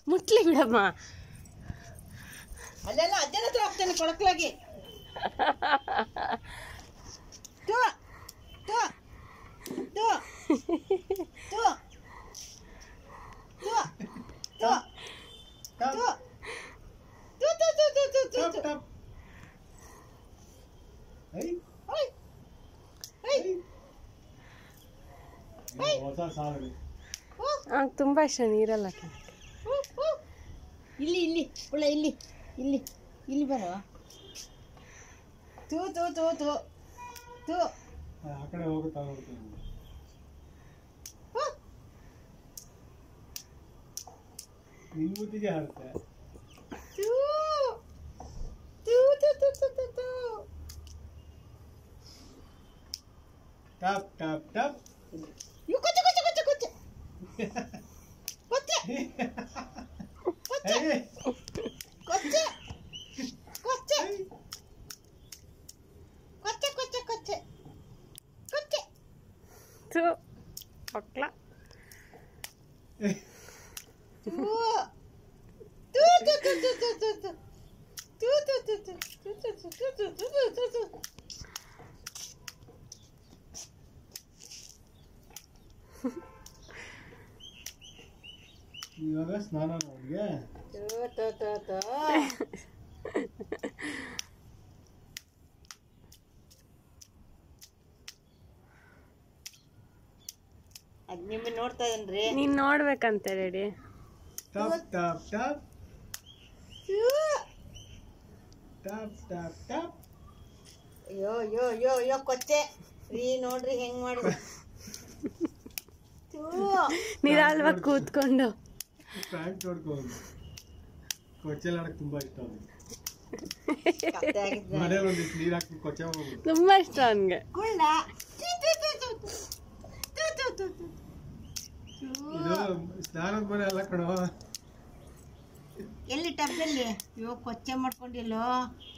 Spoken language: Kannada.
ಮುಟ್ಲಿ ಬಿಡಮ್ಮ ಅಲ್ಲೆಲ್ಲ ಅಜ್ಜನ ಹತ್ರ ಹೋಗ್ತಾನೆ ಕೊಳಕ್ಲಾಗಿ ತೋ ತೋ ತೋ ತೋ ತೋ ತೋ ಟಪ್ ತೋ ತೋ ತೋ ತೋ ತೋ ತೋ ತೋ ಟಪ್ ತೋ ಟಪ್ ಐ ಓಯ್ ಓಯ್ ಇದು ಹೊಸ ಸಾಲು ಓ ಅವ್ನಿಗೆ ತುಂಬ ಇಷ್ಟ ನೀರಲ್ಲ ಓ, ಓ. ಇಲ್ಲಿ ಇಲ್ಲಿ ಒಳ್ಳೆ ಇಲ್ಲಿ ಇಲ್ಲಿ ಇಲ್ಲಿ ಬರೋ ತೂ ತೂ ತೂ ತೂ ತೂ ಆ ಕಡೆ ಹೋಗುತ್ತಾ ಹೋಗುತ್ತೆ ಓ. ನಿನ್ ಬುದ್ಧಿಗೆ ಹಾರುತ್ತೆ ತೂ ತೂ ತೂ ತೂ ತೂ ತೂ ತೂ ಟಪ್ ಟಪ್ ಟಪ್ ಇವ್ ಕೊಚ್ಚೆ ಕೊಚ್ಚೆ ಕೊಚ್ಚೆ ಕೊಚ್ಚೆ ಕೊಚ್ಚೆ ಏಯ್ ಕೊಚ್ಚೆ ಕೊಚ್ಚೆ ಕೊಚ್ಚೆ ಕೊಚ್ಚೆ ಕೊಚ್ಚೆ ಕೊಚ್ಚೆ ಥೂ ಮಕ್ಳ ತೂ ತೂ ತೂ ತೂ ತೂ ತೂ ತೂ ತೂ. ತೂ ತೂ ತೂ ತೂ. ತೂ ತೂ ತೂ ತೂ ತೂ ತೂ ತೂ ತೂ ತೂ. ಇವಾಗ ಸ್ನಾನ ಅವ್ರಿಗೆ ತೂ ತೂ ತೂ ತೂ. ಅದ್ ನಿಮ್ಮನ್ನ ನೋಡ್ತಾ ಇದನ್ರಿ ನೀನು ನೋಡ್ಬೇಕಂತೆ ರೆಡಿ ಟಪ್ ಟಪ್ ಟಪ್ ತೂ. ಟಪ್ ಟಪ್ ಟಪ್ ಅಯ್ಯೋ ಅಯ್ಯೋ ಅಯ್ಯೋ ಅಯ್ಯೋ ಕೊಚ್ಚೆ ರೀ ನೋಡ್ರಿ ಹೆಂಗ್ ಮಾಡಿದ ತೂ. ನೀರಲ್ವಾ ಕೂತ್ಕೊಂಡು ಪ್ಯಾಂಟ್ ನೋಡ್ಕೊಂಡು ಕೊಚ್ಚೆಲ್ಲ ಆಡಕ್ ತುಂಬಾ ಇಷ್ಟ ಅವ್ನಿಗೆ ಕತ್ತೆ ಆಗಿದ್ದ. ಮನೇಲಿ ಒಂದಿಷ್ಟು ನೀರ್ ಹಾಕಿ ಕೊಚ್ಚೆ ಹೋಗ್ಬಿಡು ತುಂಬ ಇಷ್ಟ ಅವನಿಗೆ ಗುಳ್ಳ. ತೂ, ತೂ, ತೂ, ತೂ, ತೂ. ತೂ, ತೂ, ತೂ, ತೂ. ತೂ. ಇದು ಸ್ನಾನದ ಮನೆ ಅಲ್ಲ ಕಣೋ ಎಲ್ಲಿ ಟಬ್ಬಲ್ಲಿ ಅಯ್ಯೋ ಕೊಚ್ಚೆ ಮಾಡ್ಕೊಂಡಿಲ್ಲೋ